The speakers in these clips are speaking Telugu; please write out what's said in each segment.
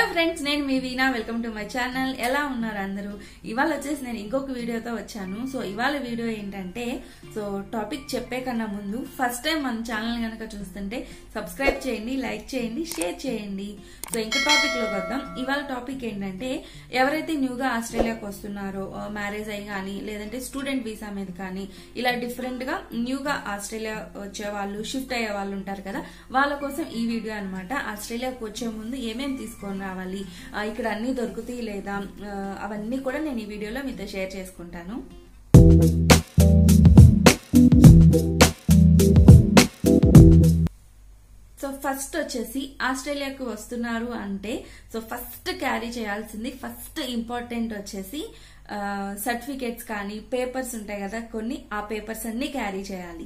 ఫ్రెండ్స్ నేను మీ Veena welcome to my channel ఎలా ఉన్నారు అందరూ ఇవాళ వచ్చేసి నేను ఇంకొక వీడియోతో వచ్చాను సో ఇవాళ వీడియో ఏంటంటే సో టాపిక్ చెప్పే కన్నా ముందు ఫస్ట్ టైం మన ఛానల్ కనుక చూస్తుంటే సబ్స్క్రైబ్ చేయండి లైక్ చేయండి షేర్ చేయండి సో ఇంకా టాపిక్ లోకి వద్దాం ఇవాళ టాపిక్ ఏంటంటే ఎవరైతే న్యూగా ఆస్ట్రేలియాకి వస్తున్నారో మ్యారేజ్ అయ్యి కానీ లేదంటే స్టూడెంట్ వీసా మీద కానీ ఇలా డిఫరెంట్ గా న్యూగా ఆస్ట్రేలియా వచ్చే వాళ్ళు షిఫ్ట్ అయ్యే వాళ్ళు ఉంటారు కదా వాళ్ళ కోసం ఈ వీడియో అనమాట ఆస్ట్రేలియాకి వచ్చే ముందు ఏమేమి తీసుకొని రావాలి ఆ, ఇక్కడ అన్ని దొరుకుతాయి లేదా ఆ, అవన్నీ కూడా నేను ఈ వీడియోలో మీతో షేర్ చేసుకుంటాను సో ఫస్ట్ వచ్చేసి ఆస్ట్రేలియాకు వస్తున్నారు అంటే సో ఫస్ట్ క్యారీ చేయాల్సింది ఫస్ట్ ఇంపార్టెంట్ వచ్చేసి సర్టిఫికేట్స్ కానీ పేపర్స్ ఉంటాయి కదా కొన్ని ఆ పేపర్స్ అన్ని క్యారీ చేయాలి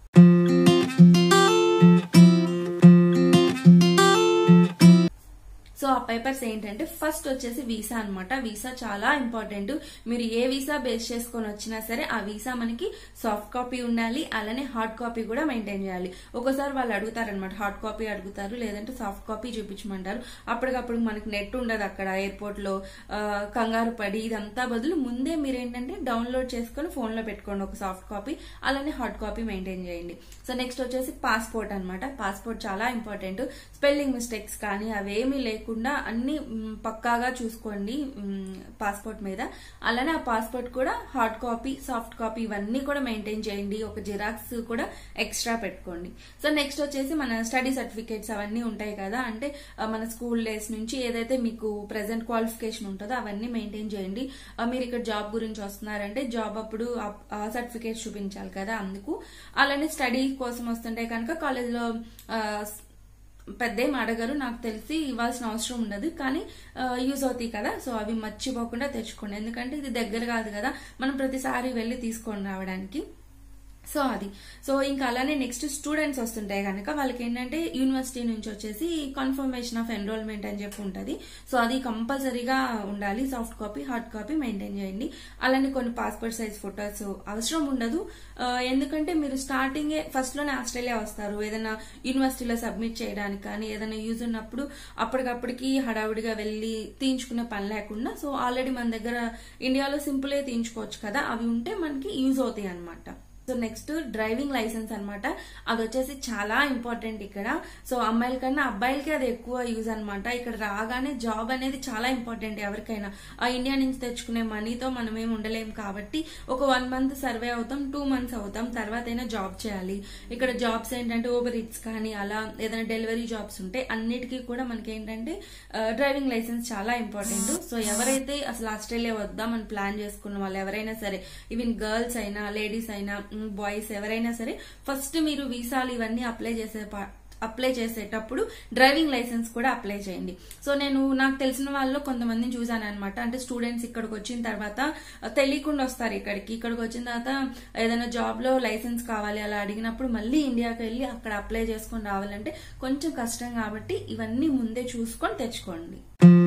సో ఆ పేపర్స్ ఏంటంటే ఫస్ట్ వచ్చేసి వీసా అన్నమాట వీసా చాలా ఇంపార్టెంట్ మీరు ఏ వీసా బేస్ చేసుకొని వచ్చినా సరే ఆ వీసా మనకి సాఫ్ట్ కాపీ ఉండాలి అలానే హార్డ్ కాపీ కూడా మెయింటైన్ చేయాలి ఒక్కోసారి వాళ్ళు అడుగుతారనమాట హార్డ్ కాపీ అడుగుతారు లేదంటే సాఫ్ట్ కాపీ చూపించమంటారు అప్పటికప్పుడు మనకి నెట్ ఉండదు అక్కడ ఎయిర్పోర్ట్ లో ఆ, కంగారు పడి ఇదంతా బదులు ముందే మీరు ఏంటంటే డౌన్లోడ్ చేసుకొని ఫోన్ లో పెట్టుకోండి ఒక సాఫ్ట్ కాపీ అలానే హార్డ్ కాపీ మెయింటైన్ చేయండి సో నెక్స్ట్ వచ్చేసి పాస్పోర్ట్ అన్నమాట పాస్పోర్ట్ చాలా ఇంపార్టెంట్ స్పెల్లింగ్ మిస్టేక్స్ కానీ అవేమీ లేకుండా అన్ని మ్, పక్కాగా చూసుకోండి పాస్పోర్ట్ మీద అలానే ఆ పాస్పోర్ట్ కూడా హార్డ్ కాపీ సాఫ్ట్ కాపీ ఇవన్నీ కూడా మెయింటైన్ చేయండి ఒక జిరాక్స్ కూడా ఎక్స్ట్రా పెట్టుకోండి సో నెక్స్ట్ వచ్చేసి మన స్టడీ సర్టిఫికేట్స్ అవన్నీ ఉంటాయి కదా అంటే ఆ, మన స్కూల్ డేస్ నుంచి ఏదైతే మీకు ప్రెసెంట్ క్వాలిఫికేషన్ ఉంటుందో అవన్నీ మెయింటైన్ చేయండి ఆ, మీరు ఇక్కడ జాబ్ గురించి వస్తున్నారంటే జాబ్ అప్పుడు ఆ సర్టిఫికేట్ చూపించాలి కదా అందుకు అలానే స్టడీ కోసం వస్తుంటే కనుక కాలేజ్లో పెద్ద ఏం అడగరు నాకు తెలిసి ఇవ్వాల్సిన అవసరం ఉండదు కానీ యూజ్ అవుతాయి కదా సో అవి మర్చిపోకుండా తెచ్చుకోండి ఎందుకంటే ఇది దగ్గర కాదు కదా మనం ప్రతిసారి వెళ్ళి తీసుకొని రావడానికి సో అది సో ఇంకా అలానే నెక్స్ట్ స్టూడెంట్స్ వస్తుంటాయి కనుక వాళ్ళకి ఏంటంటే యూనివర్సిటీ నుంచి వచ్చేసి కన్ఫర్మేషన్ ఆఫ్ ఎన్రోల్మెంట్ అని చెప్పి ఉంటుంది సో అది కంపల్సరీగా ఉండాలి soft copy hard copy maintain చేయండి అలానే కొన్ని పాస్పోర్ట్ సైజ్ ఫొటోస్ అవసరం ఉండదు ఆ, ఎందుకంటే మీరు స్టార్టింగే ఫస్ట్ లోనే ఆస్ట్రేలియా వస్తారు ఏదైనా యూనివర్సిటీలో సబ్మిట్ చేయడానికి కానీ ఏదైనా యూజ్ ఉన్నప్పుడు అప్పటికప్పటికి హడావుడిగా వెళ్ళి తీయించుకునే పని లేకుండా సో ఆల్రెడీ మన దగ్గర ఇండియాలో సింపులే తీయించుకోవచ్చు కదా అవి ఉంటే మనకి యూజ్ అవుతాయి అనమాట సో నెక్స్ట్ డ్రైవింగ్ లైసెన్స్ అన్నమాట అది వచ్చేసి చాలా ఇంపార్టెంట్ ఇక్కడ సో అమ్మాయిల కన్నా అబ్బాయిలకి అది ఎక్కువ యూజ్ అన్నమాట ఇక్కడ రాగానే జాబ్ అనేది చాలా ఇంపార్టెంట్ ఎవరికైనా ఆ ఇండియా నుంచి తెచ్చుకునే మనీతో మనం ఏం ఉండలేం కాబట్టి ఒక వన్ మంత్ సర్వే అవుతాం టూ మంత్స్ అవుతాం తర్వాత అయినా జాబ్ చేయాలి ఇక్కడ జాబ్స్ ఏంటంటే ఓవర్ ఇట్స్ కానీ అలా ఏదైనా డెలివరీ జాబ్స్ ఉంటే అన్నిటికీ కూడా మనకి ఏంటంటే డ్రైవింగ్ లైసెన్స్ చాలా ఇంపార్టెంట్ సో ఎవరైతే అసలు ఆస్ట్రేలియా వద్దామని ప్లాన్ చేసుకున్న వాళ్ళు ఎవరైనా సరే ఈవెన్ గర్ల్స్ అయినా లేడీస్ అయినా బాయ్స్ ఎవరైనా సరే ఫస్ట్ మీరు వీసాలు ఇవన్నీ అప్లై చేసే ప- అప్లై చేసేటప్పుడు డ్రైవింగ్ లైసెన్స్ కూడా అప్లై చేయండి సో నేను నాకు తెలిసిన వాళ్ళు కొంతమందిని చూసాను అనమాట అంటే స్టూడెంట్స్ ఇక్కడికి వచ్చిన తర్వాత ఆ, తెలియకుండా వస్తారు ఇక్కడికి ఇక్కడికి వచ్చిన తర్వాత ఏదైనా జాబ్ లో లైసెన్స్ కావాలి అలా అడిగినప్పుడు మళ్ళీ ఇండియాకి వెళ్ళి అక్కడ అప్లై చేసుకొని రావాలంటే కొంచెం కష్టం కాబట్టి ఇవన్నీ ముందే చూసుకొని తెచ్చుకోండి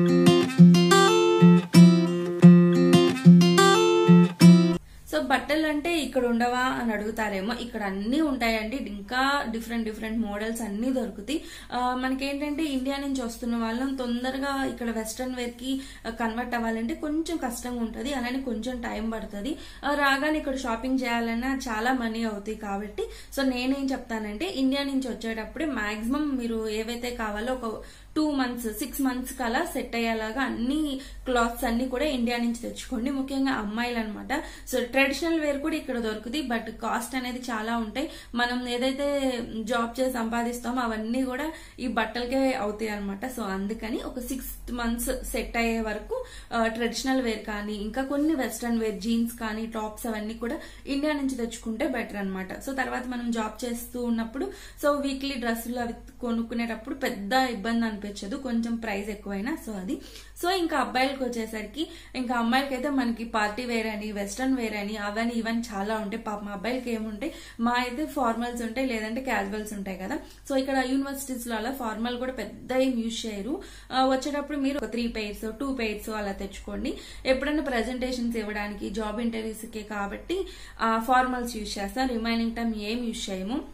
సో బట్టలు అంటే ఇక్కడ ఉండవా అని అడుగుతారేమో ఇక్కడ అన్ని ఉంటాయండి ఇంకా డిఫరెంట్ డిఫరెంట్ మోడల్స్ అన్ని దొరుకుతాయి ఆ, మనకేంటంటే ఇండియా నుంచి వస్తున్న వాళ్ళం తొందరగా ఇక్కడ వెస్ట్రన్ వేర్ కి కన్వర్ట్ అవ్వాలంటే కొంచెం కష్టంగా ఉంటుంది అలానే కొంచెం టైం పడుతుంది ఆ, రాగానే ఇక్కడ షాపింగ్ చేయాలన్నా చాలా మనీ అవుతాయి కాబట్టి సో నేనేం చెప్తానంటే ఇండియా నుంచి వచ్చేటప్పుడే మాక్సిమం మీరు ఏవైతే కావాలో ఒక టూ మంత్స్ సిక్స్ మంత్స్ కలా సెట్ అయ్యేలాగా అన్ని క్లాత్స్ అన్ని కూడా ఇండియా నుంచి తెచ్చుకోండి ముఖ్యంగా అమ్మాయిలు అనమాట సో ట్రెడిషనల్ వేర్ కూడా ఇక్కడ దొరుకుతుంది బట్ కాస్ట్ అనేది చాలా ఉంటాయి మనం ఏదైతే జాబ్ చేసి సంపాదిస్తామో అవన్నీ కూడా ఈ బట్టలకే అవుతాయి అనమాట సో అందుకని ఒక సిక్స్ మంత్స్ సెట్ అయ్యే వరకు ట్రెడిషనల్ వేర్ కానీ ఇంకా కొన్ని వెస్ట్రన్ వేర్ జీన్స్ కానీ టాప్స్ అవన్నీ కూడా ఇండియా నుంచి తెచ్చుకుంటే బెటర్ అనమాట సో తర్వాత మనం జాబ్ చేస్తూ ఉన్నప్పుడు సో వీక్లీ డ్రెస్సులు అవి కొనుక్కునేటప్పుడు పెద్ద ఇబ్బంది అనిపించదు కొంచెం ప్రైస్ ఎక్కువైనా సో అది సో ఇంకా అబ్బాయిలకు వచ్చేసరికి ఇంకా అమ్మాయిలకి అయితే మనకి పార్టీ వేర్ అని వెస్ట్రన్ వేర్ అని అవని ఇవని చాలా ఉంటాయి పాప మా అబ్బాయిలకి ఏముంటాయి మా అయితే ఫార్మల్స్ ఉంటాయి లేదంటే క్యాజువల్స్ ఉంటాయి కదా సో ఇక్కడ యూనివర్సిటీస్ లో అలా ఫార్మల్ కూడా పెద్ద ఏం యూజ్ చేయరు ఆ, వచ్చేటప్పుడు మీరు ఒక త్రీ పెయిర్స్ టూ పెయిర్స్ అలా తెచ్చుకోండి ఎప్పుడైనా ప్రెజెంటేషన్స్ ఇవ్వడానికి జాబ్ ఇంటర్వ్యూస్ కి కాబట్టి ఫార్మల్స్ యూజ్ చేస్తాం రిమైనింగ్ టైం ఏం యూజ్ చేయము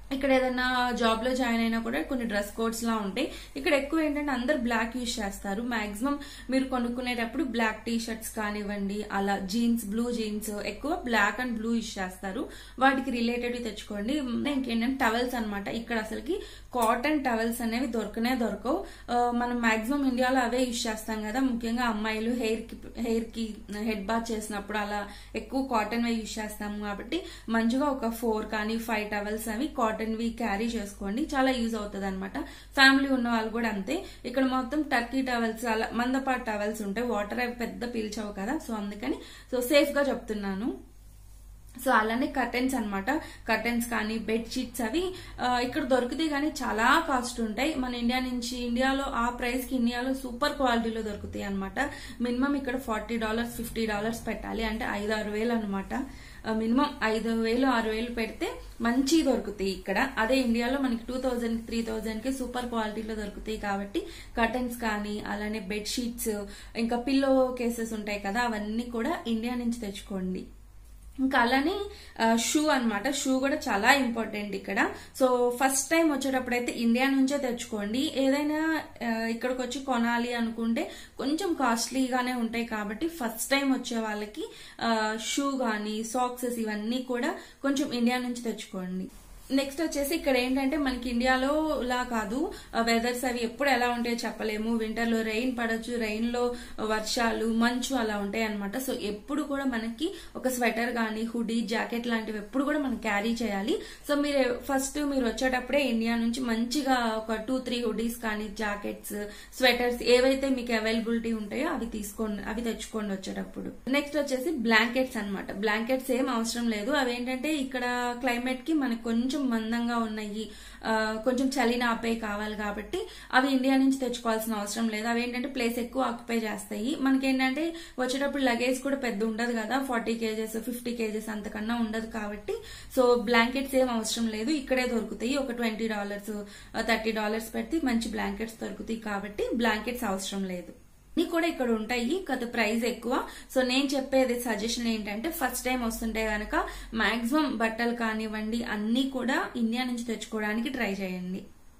ఇక్కడ ఏదైనా జాబ్ లో జాయిన్ అయినా కూడా కొన్ని డ్రెస్ కోడ్స్ లా ఉంటాయి ఇక్కడ ఎక్కువ ఏంటంటే అందరు బ్లాక్ యూజ్ చేస్తారు మాక్సిమం మీరు కొనుక్కునేటప్పుడు బ్లాక్ టీ షర్ట్స్ కానివ్వండి అలా జీన్స్ బ్లూ జీన్స్ ఎక్కువ బ్లాక్ అండ్ బ్లూ యూజ్ చేస్తారు వాటికి రిలేటెడ్ తెచ్చుకోండి ఇంకేంటంటే టవల్స్ అన్నమాట ఇక్కడ అసలుకి కాటన్ టవల్స్ అనేవి దొరకనే దొరకవు ఆ, మనం మాక్సిమం ఇండియాలో అవే యూజ్ చేస్తాం కదా ముఖ్యంగా అమ్మాయిలు హెయిర్ కి హెయిర్ కి హెడ్ బాత్ చేసినప్పుడు అలా ఎక్కువ కాటన్ వే యూజ్ చేస్తాం కాబట్టి మంచిగా ఒక ఫోర్ కానీ ఫైవ్ టవల్స్ అవి కాటన్ వి క్యారీ చేసుకోండి చాలా యూజ్ అవుతుంది అనమాట ఫ్యామిలీ ఉన్న వాళ్ళు కూడా అంతే ఇక్కడ మొత్తం టర్కీ టవల్స్ అలా మందపాటు టవల్స్ ఉంటాయి వాటర్ అవి పెద్ద పీల్చవు కదా సో అందుకని సో సేఫ్ గా చెప్తున్నాను సో అలానే కర్టెన్స్ అన్నమాట కర్టెన్స్ కానీ బెడ్ షీట్స్ అవి ఆ, ఇక్కడ దొరుకుతాయి కానీ చాలా కాస్ట్ ఉంటాయి మన ఇండియా నుంచి ఇండియాలో ఆ ప్రైస్ కి ఇండియాలో సూపర్ క్వాలిటీలో దొరుకుతాయి అనమాట మినిమం ఇక్కడ ఫార్టీ డాలర్స్ ఫిఫ్టీ డాలర్స్ పెట్టాలి అంటే ఐదు ఆరు వేలు అనమాట మినిమం ఐదు వేలు ఆరు వేలు పెడితే మంచి దొరుకుతాయి ఇక్కడ అదే ఇండియాలో మనకి టూ థౌజండ్ త్రీ థౌజండ్ కి సూపర్ క్వాలిటీలో దొరుకుతాయి కాబట్టి కర్టన్స్ కానీ అలానే బెడ్ షీట్స్ ఇంకా పిల్లో కేసెస్ ఉంటాయి కదా అవన్నీ కూడా ఇండియా నుంచి తెచ్చుకోండి ఇంకా అలానే షూ అన్నమాట షూ కూడా చాలా ఇంపార్టెంట్ ఇక్కడ సో ఫస్ట్ టైం వచ్చేటప్పుడు అయితే ఇండియా నుంచే తెచ్చుకోండి ఏదైనా ఆ, ఇక్కడికి వచ్చి కొనాలి అనుకుంటే కొంచెం కాస్ట్లీగానే ఉంటాయి కాబట్టి ఫస్ట్ టైం వచ్చే వాళ్ళకి షూ కానీ సాక్సెస్ ఇవన్నీ కూడా కొంచెం ఇండియా నుంచి తెచ్చుకోండి నెక్స్ట్ వచ్చేసి ఇక్కడ ఏంటంటే మనకి ఇండియాలో లా కాదు వెదర్స్ అవి ఎప్పుడు ఎలా ఉంటాయో చెప్పలేము వింటర్ లో రెయిన్ పడవచ్చు రెయిన్ లో వర్షాలు మంచు అలా ఉంటాయి అనమాట సో ఎప్పుడు కూడా మనకి ఒక స్వెటర్ కానీ హుడీ జాకెట్ లాంటివి ఎప్పుడు కూడా మనం క్యారీ చేయాలి సో మీరు ఫస్ట్ మీరు వచ్చేటప్పుడే ఇండియా నుంచి మంచిగా ఒక టూ త్రీ హుడీస్ కానీ జాకెట్స్ స్వెటర్స్ ఏవైతే మీకు అవైలబిలిటీ ఉంటాయో అవి తీసుకోండి అవి తెచ్చుకోండి వచ్చేటప్పుడు నెక్స్ట్ వచ్చేసి బ్లాంకెట్స్ అన్నమాట బ్లాంకెట్స్ ఏం అవసరం లేదు అవి ఏంటంటే ఇక్కడ క్లైమేట్ కి మనకు కొంచెం మందంగా ఉన్నాయి ఆ, కొంచెం చలిని ఆపే కావాలి కాబట్టి అవి ఇండియా నుంచి తెచ్చుకోవాల్సిన అవసరం లేదు అవి ఏంటంటే ప్లేస్ ఎక్కువ ఆక్యుపై చేస్తాయి మనకేంటంటే వచ్చేటప్పుడు లగేజ్ కూడా పెద్ద ఉండదు కదా ఫార్టీ కేజెస్ ఫిఫ్టీ కేజెస్ అంతకన్నా ఉండదు కాబట్టి సో బ్లాంకెట్స్ ఏం అవసరం లేదు ఇక్కడే దొరుకుతాయి ఒక ట్వంటీ డాలర్స్ థర్టీ డాలర్స్ పెడితే మంచి బ్లాంకెట్స్ దొరుకుతాయి కాబట్టి బ్లాంకెట్స్ అవసరం లేదు అన్ని కూడా ఇక్కడ ఉంటాయి కదా ప్రైస్ ఎక్కువ సో నేను చెప్పేది సజెషన్ ఏంటంటే ఫస్ట్ టైం వస్తుంటే గనక మాక్సిమం బట్టలు కానివ్వండి అన్ని కూడా ఇండియా నుంచి తెచ్చుకోవడానికి ట్రై చేయండి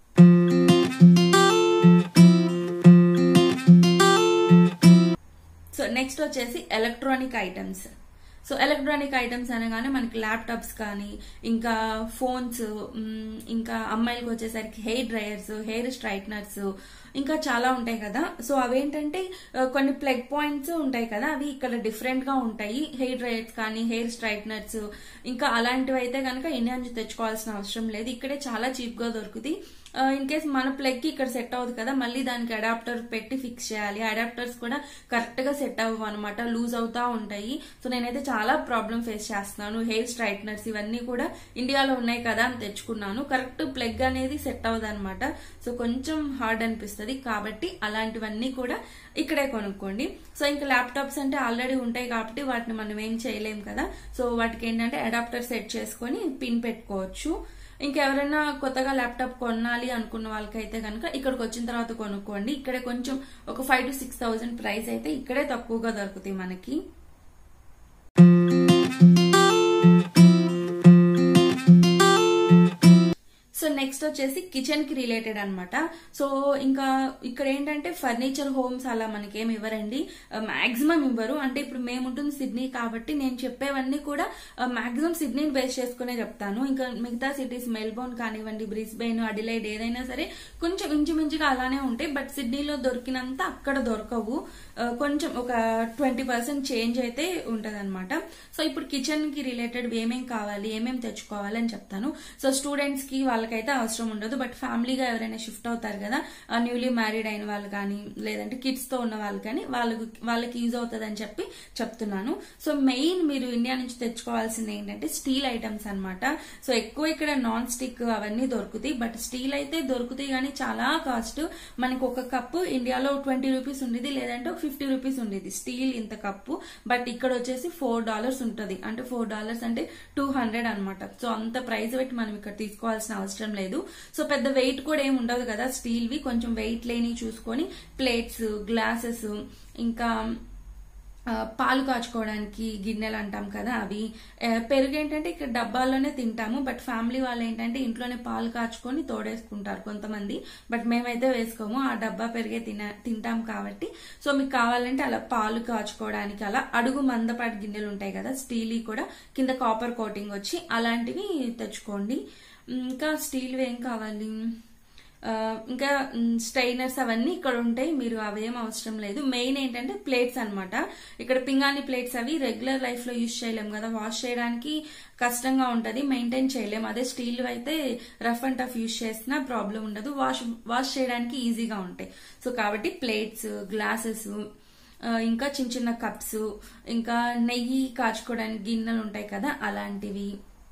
సో నెక్స్ట్ వచ్చేసి electronic items so electronic items అనగానే మనకి ల్యాప్టాప్స్ కానీ ఇంకా ఫోన్స్ మ్, ఇంకా అమ్మాయిలకు వచ్చేసరికి హెయిర్ డ్రయర్స్ హెయిర్ స్ట్రైట్నర్స్ ఇంకా చాలా ఉంటాయి కదా సో అవేంటంటే ఆ, కొన్ని ప్లగ్ పాయింట్స్ ఉంటాయి కదా అవి ఇక్కడ డిఫరెంట్ గా ఉంటాయి హెయిర్ డ్రయర్స్ కానీ హెయిర్ స్ట్రైట్నర్స్ ఇంకా అలాంటివి అయితే కనుక ఇండియా నుంచి తెచ్చుకోవాల్సిన అవసరం లేదు ఇక్కడే చాలా చీప్ గా దొరుకుతాయి ఇన్ కేస్ మన ప్లగ్ కి ఇక్కడ సెట్ అవ్వదు కదా మళ్ళీ దానికి అడాప్టర్ పెట్టి ఫిక్స్ చేయాలి అడాప్టర్స్ కూడా కరెక్ట్ గా సెట్ అవ్వవు అనమాట లూజ్ అవుతా ఉంటాయి సో నేనైతే చాలా ప్రాబ్లం ఫేస్ చేస్తున్నాను హెయిర్ స్ట్రైట్నర్స్ ఇవన్నీ కూడా ఇండియాలో ఉన్నాయి కదా అని తెచ్చుకున్నాను కరెక్ట్ ప్లగ్ అనేది సెట్ అవ్వదు అనమాట సో కొంచెం హార్డ్ అనిపిస్తుంది కాబట్టి అలాంటివన్నీ కూడా ఇక్కడే కొనుక్కోండి సో ఇంకా ల్యాప్టాప్స్ అంటే ఆల్రెడీ ఉంటాయి కాబట్టి వాటిని మనం ఏం చేయలేం కదా సో వాటికి ఏంటంటే అడాప్టర్ సెట్ చేసుకొని పిన్ పెట్టుకోవచ్చు ఇంకెవరైనా కొత్తగా ల్యాప్టాప్ కొనాలి అనుకున్న వాళ్ళకైతే కనుక ఇక్కడికి వచ్చిన తర్వాత కొనుక్కోండి ఇక్కడే కొంచెం ఒక five to six thousand price అయితే ఇక్కడే తక్కువగా దొరుకుతాయి మనకి సో నెక్స్ట్ వచ్చేసి కిచెన్ కి రిలేటెడ్ అన్నమాట సో ఇంకా ఇక్కడ ఏంటంటే ఫర్నిచర్ హోమ్స్ అలా మనకేం ఇవ్వరండి మాక్సిమం ఇవ్వరు అంటే ఇప్పుడు మేము ఉంటుంది సిడ్నీ కాబట్టి నేను చెప్పేవన్నీ కూడా మాక్సిమం సిడ్నీని బేస్ చేసుకునే చెప్తాను ఇంకా మిగతా సిటీస్ మెల్బోర్న్ కానివ్వండి బ్రిస్బెయిన్ అడిలైడ్ ఏదైనా సరే కొంచెం ఇంచుమించుగా అలానే ఉంటాయి బట్ సిడ్నీలో దొరికినంత అక్కడ దొరకవు ఆ, కొంచెం ఒక ట్వంటీ పర్సెంట్ చేంజ్ అయితే ఉంటదన్నమాట సో ఇప్పుడు కిచెన్ కి రిలేటెడ్ ఏమేం కావాలి ఏమేం తెచ్చుకోవాలి అని చెప్తాను సో స్టూడెంట్స్ కి వాళ్ళకైతే అవసరం ఉండదు బట్ ఫ్యామిలీగా ఎవరైనా షిఫ్ట్ అవుతారు కదా న్యూలీ మ్యారీడ్ అయిన వాళ్ళు కానీ లేదంటే కిడ్స్ తో ఉన్న వాళ్ళు కానీ వాళ్ళకు వాళ్ళకి యూజ్ అవుతుంది అని చెప్పి చెప్తున్నాను సో మెయిన్ మీరు ఇండియా నుంచి తెచ్చుకోవాల్సింది ఏంటంటే స్టీల్ ఐటమ్స్ అన్నమాట సో ఎక్కువ ఇక్కడ నాన్ స్టిక్ అవన్నీ దొరుకుతాయి బట్ స్టీల్ అయితే దొరుకుతాయి కానీ చాలా కాస్ట్ మనకి ఒక కప్పు ఇండియాలో ట్వంటీ రూపీస్ ఉండేది లేదంటే ఒక ఫిఫ్టీ రూపీస్ ఉండేది స్టీల్ ఇంత కప్పు బట్ ఇక్కడ వచ్చేసి ఫోర్ డాలర్స్ ఉంటది అంటే ఫోర్ డాలర్స్ అంటే టూ హండ్రెడ్ అనమాట సో అంత ప్రైస్ పెట్టి మనం ఇక్కడ తీసుకోవాల్సిన అవసరం లేదు సో పెద్ద వెయిట్ కూడా ఏమి ఉండదు కదా స్టీల్ వి కొంచెం వెయిట్ లేని చూసుకొని ప్లేట్స్ గ్లాసెస్ ఇంకా ఆ, పాలు కాచుకోవడానికి గిన్నెలు అంటాం కదా అవి ఆ, పెరుగు ఏంటంటే ఇక్కడ డబ్బాల్లోనే తింటాము బట్ ఫ్యామిలీ వాళ్ళు ఏంటంటే ఇంట్లోనే పాలు కాచుకొని తోడేసుకుంటారు కొంతమంది బట్ మేమైతే వేసుకోము ఆ డబ్బా పెరిగే తిన తింటాం కాబట్టి సో మీకు కావాలంటే అలా పాలు కాచుకోవడానికి అలా అడుగు మందపాటి గిన్నెలు ఉంటాయి కదా స్టీల్ కూడా కింద కాపర్ కోటింగ్ వచ్చి అలాంటివి తెచ్చుకోండి ఇంకా స్టీల్ ఏం కావాలి ఆ, ఇంకా స్ట్రైనర్స్ అవన్నీ ఇక్కడ ఉంటాయి మీరు అవేం అవసరం లేదు మెయిన్ ఏంటంటే ప్లేట్స్ అన్నమాట ఇక్కడ పింగాణి ప్లేట్స్ అవి రెగ్యులర్ లైఫ్ లో యూజ్ చేయలేం కదా వాష్ చేయడానికి కష్టంగా ఉంటది మెయింటైన్ చేయలేం అదే స్టీల్ అయితే రఫ్ అండ్ టఫ్ యూజ్ చేసినా ప్రాబ్లం ఉండదు వాష్ వాష్ చేయడానికి ఈజీగా ఉంటాయి సో కాబట్టి ప్లేట్స్ గ్లాసెస్ ఇంకా చిన్న చిన్న కప్స్ ఇంకా నెయ్యి కాచుకోవడానికి గిన్నెలు ఉంటాయి కదా అలాంటివి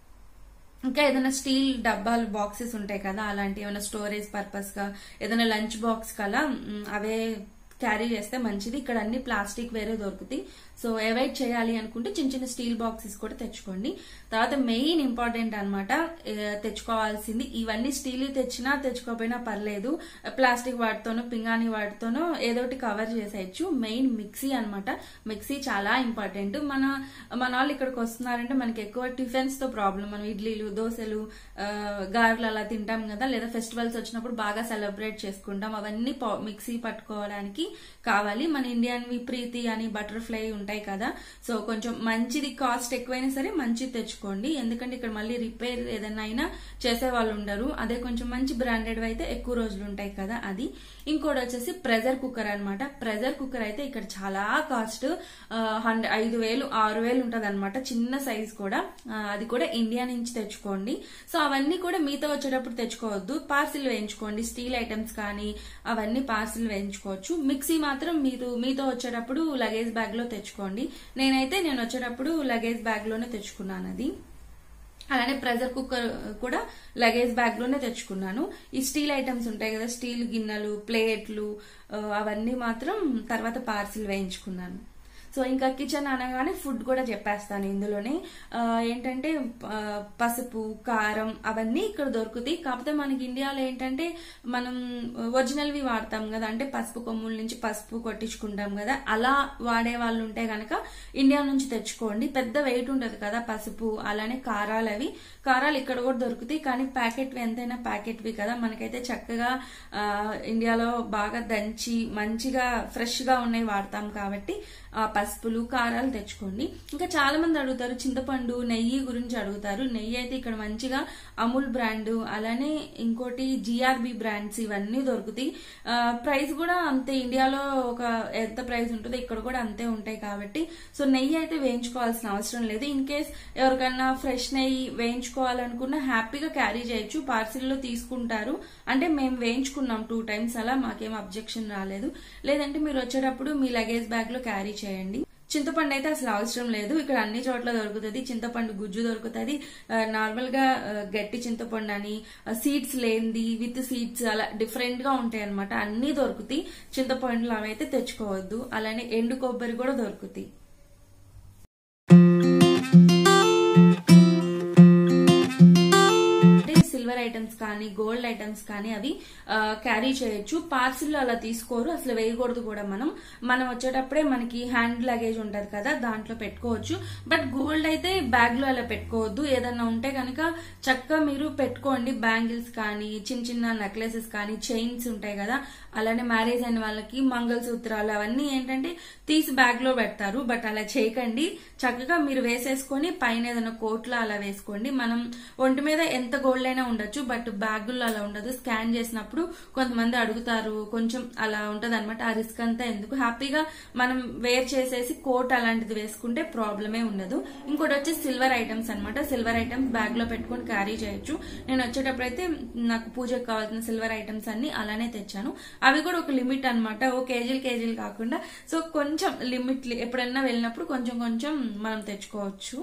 ఇంకా ఏదైనా స్టీల్ డబ్బాలు బాక్సెస్ ఉంటాయి కదా అలాంటి ఏమైనా స్టోరేజ్ పర్పస్ గా ఏదైనా లంచ్ బాక్స్ కలా మ్, అవే క్యారీ చేస్తే మంచిది ఇక్కడ అన్ని ప్లాస్టిక్ వేరే దొరుకుతాయి సో అవాయిడ్ చేయాలి అనుకుంటే చిన్న చిన్న స్టీల్ బాక్సెస్ కూడా తెచ్చుకోండి తర్వాత మెయిన్ ఇంపార్టెంట్ అనమాట తెచ్చుకోవాల్సింది ఇవన్నీ స్టీల్ తెచ్చినా తెచ్చుకోకపోయినా పర్లేదు ప్లాస్టిక్ వాటితోనో పింగాణి వాటితోనో ఏదో ఒకటి కవర్ చేసేయచ్చు మెయిన్ మిక్సీ అన్నమాట మిక్సీ చాలా ఇంపార్టెంట్ మన మన వాళ్ళు ఇక్కడికి వస్తున్నారంటే మనకి ఎక్కువ టిఫిన్స్ తో ప్రాబ్లం మనం ఇడ్లీలు దోశలు ఆ, గారెలు అలా తింటాం కదా లేదా ఫెస్టివల్స్ వచ్చినప్పుడు బాగా సెలబ్రేట్ చేసుకుంటాం అవన్నీ పా- మిక్సీ పట్టుకోవడానికి కావాలి మన ఇండియన్ వి ప్రీతి అని బటర్ఫ్లై ఉంటాయి కదా సో కొంచెం మంచిది కాస్ట్ ఎక్కువైనా సరే మంచిది తెచ్చుకోండి ఎందుకంటే ఇక్కడ మళ్ళీ రిపేర్ ఏదైనా అయినా చేసే వాళ్ళు ఉండరు అదే కొంచెం మంచి బ్రాండెడ్ అయితే ఎక్కువ రోజులు ఉంటాయి కదా అది ఇంకోటి వచ్చేసి ప్రెజర్ కుక్కర్ అన్నమాట ప్రెజర్ కుక్కర్ అయితే ఇక్కడ చాలా కాస్ట్ హండ్రెడ్ ఐదు వేలు ఆరు వేలు ఉంటది అనమాట చిన్న సైజ్ కూడా ఆ, అది కూడా ఇండియా నుంచి తెచ్చుకోండి సో అవన్నీ కూడా మీతో వచ్చేటప్పుడు తెచ్చుకోవద్దు పార్సిల్ వేయించుకోండి స్టీల్ ఐటమ్స్ కానీ అవన్నీ పార్సిల్ వేయించుకోవచ్చు మిక్సీ మాత్రం మీరు మీతో వచ్చేటప్పుడు లగేజ్ బ్యాగ్ లో తెచ్చుకోండి నేనైతే నేను వచ్చేటప్పుడు లగేజ్ బ్యాగ్ లోనే తెచ్చుకున్నాను అది అలానే ప్రెషర్ కుక్కర్ కూడా లగేజ్ బ్యాగ్ లోనే తెచ్చుకున్నాను ఈ స్టీల్ ఐటమ్స్ ఉంటాయి కదా స్టీల్ గిన్నెలు ప్లేట్లు ఆ, అవన్నీ మాత్రం తర్వాత పార్సిల్ వేయించుకున్నాను సో ఇంకా కిచెన్ అనగానే ఫుడ్ కూడా చెప్పేస్తాను ఇందులోనే ఆ, ఏంటంటే ఆ, పసుపు కారం అవన్నీ ఇక్కడ దొరుకుతాయి కాకపోతే మనకి ఇండియాలో ఏంటంటే మనం ఒరిజినల్వి వాడతాం కదా అంటే పసుపు కొమ్ముల నుంచి పసుపు కొట్టించుకుంటాం కదా అలా వాడే వాళ్ళు ఉంటే గనక ఇండియా నుంచి తెచ్చుకోండి పెద్ద వెయిట్ ఉంటది కదా పసుపు అలానే కారాలు అవి కారాలు ఇక్కడ కూడా దొరుకుతాయి కానీ ప్యాకెట్వి ఎంతైనా ప్యాకెట్వి కదా మనకైతే చక్కగా ఆ, ఇండియాలో బాగా దంచి మంచిగా ఫ్రెష్ గా ఉన్నాయి వాడతాం కాబట్టి ఆ పసుపులు కారాలు తెచ్చుకోండి ఇంకా చాలా మంది అడుగుతారు చింతపండు నెయ్యి గురించి అడుగుతారు నెయ్యి అయితే ఇక్కడ మంచిగా అమూల్ బ్రాండ్ అలానే ఇంకోటి జిఆర్బి బ్రాండ్స్ ఇవన్నీ దొరుకుతాయి ఆ, ప్రైస్ కూడా అంతే ఇండియాలో ఒక ఎంత ప్రైస్ ఉంటుందో ఇక్కడ కూడా అంతే ఉంటాయి కాబట్టి సో నెయ్యి అయితే వేయించుకోవాల్సిన అవసరం లేదు ఇన్ కేస్ ఎవరికన్నా ఫ్రెష్ నెయ్యి వేయించుకోవాలనుకున్నా హ్యాపీగా క్యారీ చేయొచ్చు పార్సిల్ లో తీసుకుంటారు అంటే మేము వేయించుకున్నాం టూ టైమ్స్ అలా మాకేం అబ్జెక్షన్ రాలేదు లేదంటే మీరు వచ్చేటప్పుడు మీ లగేజ్ బ్యాగ్ లో క్యారీ చేయండి చింతపండు అయితే అసలు అవసరం లేదు ఇక్కడ అన్ని చోట్ల దొరుకుతుంది చింతపండు గుజ్జు దొరుకుతుంది నార్మల్ గా ఆ, గట్టి చింతపండు అని సీడ్స్ లేనిది విత్ సీడ్స్ అలా డిఫరెంట్ గా ఉంటాయి అనమాట అన్ని దొరుకుతాయి చింతపండులు అవైతే తెచ్చుకోవద్దు అలానే ఎండు కొబ్బరి కూడా దొరుకుతాయి అంటే సిల్వర్ ఐటమ్స్ కానీ గోల్డ్ ఐటమ్స్ కానీ అవి క్యారీ చేయొచ్చు పార్సిల్ అలా తీసుకోరు అసలు వేయకూడదు కూడా మనం మనం వచ్చేటప్పుడే మనకి హ్యాండ్ లగేజ్ ఉంటది కదా దాంట్లో పెట్టుకోవచ్చు బట్ గోల్డ్ అయితే బ్యాగ్ లో అలా పెట్టుకోవద్దు ఏదన్నా ఉంటే కనుక చక్కగా మీరు పెట్టుకోండి బ్యాంగిల్స్ కానీ చిన్న చిన్న నెక్లెసెస్ కానీ చైన్స్ ఉంటాయి కదా అలానే మ్యారేజ్ అయిన వాళ్ళకి మంగళసూత్రాలు అవన్నీ ఏంటంటే తీసి బ్యాగ్ లో పెడతారు బట్ అలా చేయకండి చక్కగా మీరు వేసేసుకొని పైన ఏదైనా కోట్లో అలా వేసుకోండి మనం ఒంటి మీద ఎంత గోల్డ్ అయినా ఉండొచ్చు బట్ బ్యాగుల్లో అలా ఉండదు స్కాన్ చేసినప్పుడు కొంతమంది అడుగుతారు కొంచెం అలా ఉంటది అనమాట ఆ రిస్క్ అంతా ఎందుకు హ్యాపీగా మనం వేర్ చేసేసి కోట్ అలాంటిది వేసుకుంటే ప్రాబ్లమే ఉండదు ఇంకోటి వచ్చి సిల్వర్ ఐటమ్స్ అన్నమాట సిల్వర్ ఐటమ్స్ బ్యాగ్ లో పెట్టుకొని క్యారీ చేయొచ్చు నేను వచ్చేటప్పుడు అయితే నాకు పూజకు కావాల్సిన సిల్వర్ ఐటమ్స్ అన్ని అలానే తెచ్చాను అవి కూడా ఒక లిమిట్ అన్నమాట ఓ కేజీలు కేజీలు కాకుండా సో కొంచెం లిమిట్ ఎప్పుడైనా వెళ్ళినప్పుడు కొంచెం కొంచెం మనం తెచ్చుకోవచ్చు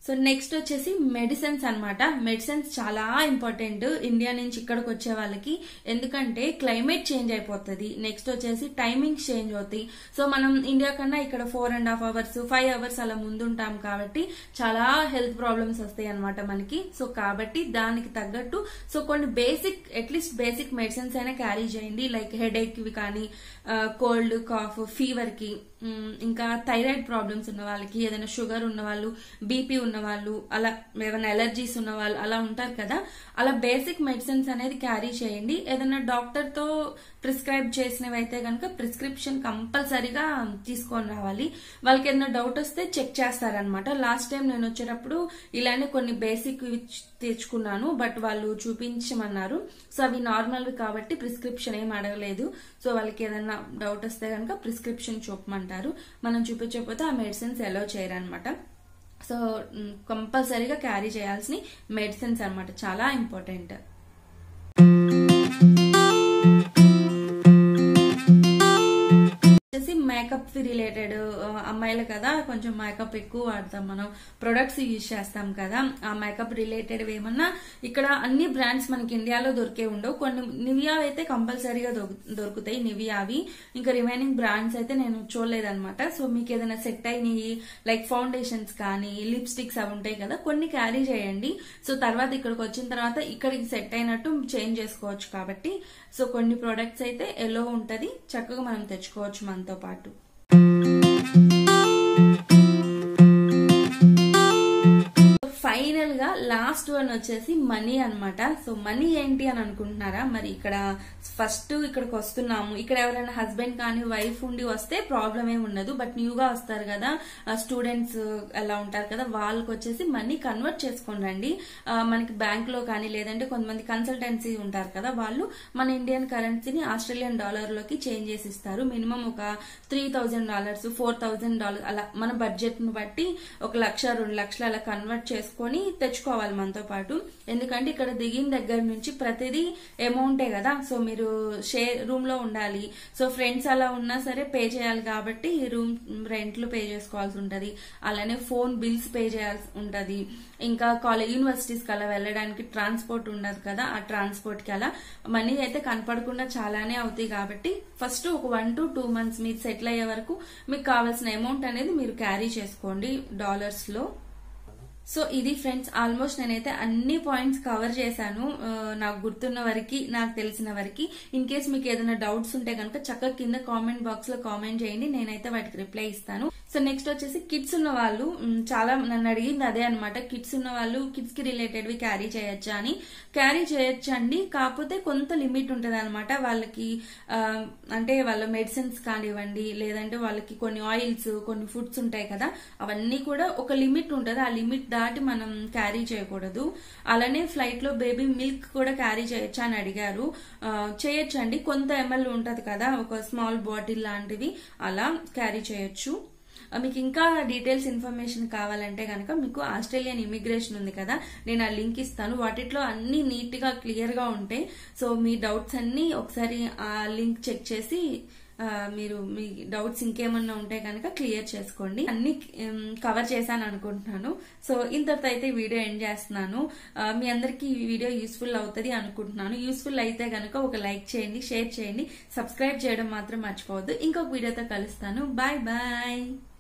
సో నెక్స్ట్ వచ్చేసి మెడిసిన్స్ అన్నమాట మెడిసిన్స్ చాలా ఇంపార్టెంట్ ఇండియా నుంచి ఇక్కడికి వచ్చే వాళ్ళకి ఎందుకంటే క్లైమేట్ చేంజ్ అయిపోతుంది నెక్స్ట్ వచ్చేసి టైమింగ్స్ చేంజ్ అవుతాయి సో మనం ఇండియా కన్నా ఇక్కడ four and half hours five hours అలా ముందుంటాం కాబట్టి చాలా హెల్త్ ప్రాబ్లమ్స్ వస్తాయి అనమాట మనకి సో కాబట్టి దానికి తగ్గట్టు సో కొన్ని బేసిక్ అట్లీస్ట్ బేసిక్ మెడిసిన్స్ అయినా క్యారీ చేయండి లైక్ హెడేక్ వి కానీ కోల్డ్ కాఫ్ ఫీవర్ కి ఉమ్, ఇంకా థైరాయిడ్ ప్రాబ్లమ్స్ ఉన్న వాళ్ళకి ఏదైనా షుగర్ ఉన్న వాళ్ళు బీపీ ఉన్న వాళ్ళు అలా ఏమైనా ఎలర్జీస్ ఉన్న వాళ్ళు అలా ఉంటారు కదా అలా బేసిక్ మెడిసిన్స్ అనేది క్యారీ చేయండి ఏదైనా డాక్టర్ తో ప్రిస్క్రైబ్ చేసినవి అయితే కనుక ప్రిస్క్రిప్షన్ కంపల్సరీగా తీసుకొని రావాలి వాళ్ళకి ఏదైనా డౌట్ వస్తే చెక్ చేస్తారనమాట లాస్ట్ టైం నేను వచ్చేటప్పుడు ఇలానే కొన్ని బేసిక్ తెచ్చుకున్నాను బట్ వాళ్ళు చూపించమన్నారు సో అవి నార్మల్వి కాబట్టి ప్రిస్క్రిప్షన్ ఏం అడగలేదు సో వాళ్ళకి ఏదైనా డౌట్ వస్తే కనుక ప్రిస్క్రిప్షన్ చూపమంటారు మనం చూపించకపోతే ఆ మెడిసిన్స్ ఎలో చేయరనమాట సో కంపల్సరీగా క్యారీ చేయాల్సిన మెడిసిన్స్ అన్నమాట చాలా ఇంపార్టెంట్ వచ్చేసి మేకప్ కి రిలేటెడ్ అమ్మాయిలు కదా కొంచెం మేకప్ ఎక్కువ వాడతాం మనం ప్రొడక్ట్స్ యూజ్ చేస్తాం కదా ఆ మేకప్ రిలేటెడ్ ఏమన్నా ఇక్కడ అన్ని బ్రాండ్స్ మనకి ఇండియాలో దొరికే ఉండవు కొన్ని నివియా అయితే కంపల్సరీగా దొరుకుతాయి నివియావి ఇంకా రిమైనింగ్ బ్రాండ్స్ అయితే నేను చూడలేదన్నమాట సో మీకు ఏదైనా సెట్ అయినవి లైక్ ఫౌండేషన్స్ కానీ లిప్స్టిక్స్ అవి ఉంటాయి కదా కొన్ని క్యారీ చేయండి సో తర్వాత ఇక్కడికి వచ్చిన తర్వాత ఇక్కడికి సెట్ అయినట్టు చేంజ్ చేసుకోవచ్చు కాబట్టి సో కొన్ని ప్రొడక్ట్స్ అయితే ఎలో ఉంటది చక్కగా మనం తెచ్చుకోవచ్చు మనతో పాటు ఫైనల్ గా లాస్ట్ వన్ వచ్చేసి మనీ అన్నమాట సో మనీ ఏంటి అని అనుకుంటున్నారా మరి ఇక్కడ ఫస్ట్ ఇక్కడికి వస్తున్నాము ఇక్కడ ఎవరైనా హస్బెండ్ కానీ వైఫ్ ఉండి వస్తే ప్రాబ్లం ఏమి ఉండదు బట్ న్యూగా వస్తారు కదా స్టూడెంట్స్ అలా ఉంటారు కదా వాళ్ళకి వచ్చేసి మనీ కన్వర్ట్ చేసుకొని రండి ఆ, మనకి బ్యాంక్ లో కానీ లేదంటే కొంతమంది కన్సల్టెన్సీ ఉంటారు కదా వాళ్ళు మన ఇండియన్ కరెన్సీని ఆస్ట్రేలియన్ డాలర్ లోకి చేంజ్ చేసి ఇస్తారు మినిమం ఒక three thousand dollars four thousand dollar అలా మన బడ్జెట్ ను బట్టి ఒక లక్ష రెండు లక్షలు అలా కన్వర్ట్ చేసుకొని తెచ్చుకోవాలి మనతో పాటు ఎందుకంటే ఇక్కడ దిగిన దగ్గర నుంచి ప్రతిదీ అమౌంటే కదా సో మీరు షేర్ రూమ్ లో ఉండాలి సో ఫ్రెండ్స్ అలా ఉన్నా సరే పే చేయాలి కాబట్టి రూమ్ రెంట్లు పే చేసుకోవాల్సి ఉంటది అలానే ఫోన్ బిల్స్ పే చేయాల్సి ఉంటది ఇంకా కాలేజ్ యూనివర్సిటీస్ కి అలా వెళ్ళడానికి ట్రాన్స్పోర్ట్ ఉండదు కదా ఆ ట్రాన్స్పోర్ట్ కి అలా మనీ అయితే కనపడకుండా చాలానే అవుతాయి కాబట్టి ఫస్ట్ ఒక వన్ టు టూ మంత్స్ మీరు సెటిల్ అయ్యే వరకు మీకు కావాల్సిన అమౌంట్ అనేది మీరు క్యారీ చేసుకోండి డాలర్స్ లో సో ఇది ఫ్రెండ్స్ ఆల్మోస్ట్ నేనైతే అన్ని పాయింట్స్ కవర్ చేశాను ఆ, నాకు గుర్తున్న వరకు నాకు తెలిసిన వరకు ఇన్ కేస్ మీకు ఏదైనా డౌట్స్ ఉంటే కనుక చక్కగా కింద కామెంట్ బాక్స్ లో కామెంట్ చేయండి నేనైతే వాటికి రిప్లై ఇస్తాను సో నెక్స్ట్ వచ్చేసి కిడ్స్ ఉన్న వాళ్ళు మ్, చాలా నన్ను అడిగింది అదే అనమాట కిడ్స్ ఉన్న వాళ్ళు కిడ్స్ కి రిలేటెడ్ వి క్యారీ చేయొచ్చా అని క్యారీ చేయొచ్చు అండి కాకపోతే కొంత లిమిట్ ఉంటుంది అనమాట వాళ్ళకి ఆ, అంటే వాళ్ళ మెడిసిన్స్ కానివ్వండి లేదంటే వాళ్ళకి కొన్ని ఆయిల్స్ కొన్ని ఫుడ్స్ ఉంటాయి కదా అవన్నీ కూడా ఒక లిమిట్ ఉంటుంది ఆ లిమిట్ దాటి మనం క్యారీ చేయకూడదు అలానే ఫ్లైట్ లో బేబీ మిల్క్ కూడా క్యారీ చేయొచ్చా అని అడిగారు ఆ, చేయొచ్చండి కొంత ఎంఎల్ ఉంటది కదా ఒక స్మాల్ బాటిల్ లాంటివి అలా క్యారీ చేయొచ్చు ఆ, మీకు ఇంకా డీటెయిల్స్ ఇన్ఫర్మేషన్ కావాలంటే కనుక మీకు ఆస్ట్రేలియన్ ఇమిగ్రేషన్ ఉంది కదా నేను ఆ లింక్ ఇస్తాను వాటిలో అన్ని నీట్ గా క్లియర్ గా ఉంటాయి సో మీ డౌట్స్ అన్ని ఒకసారి ఆ లింక్ చెక్ చేసి ఆ, మీరు మీ డౌట్స్ ఇంకేమన్నా ఉంటే కనుక క్లియర్ చేసుకోండి అన్ని కవర్ చేశాను అనుకుంటున్నాను సో ఇంతటితో అయితే వీడియో ఎండ్ చేస్తున్నాను ఆ, మీ అందరికీ ఈ వీడియో యూస్ఫుల్ అవుతుంది అనుకుంటున్నాను యూస్ఫుల్ అయితే కనుక ఒక లైక్ చేయండి షేర్ చేయండి సబ్స్క్రైబ్ చేయడం మాత్రం మర్చిపోవద్దు ఇంకొక వీడియోతో కలుస్తాను బాయ్ బాయ్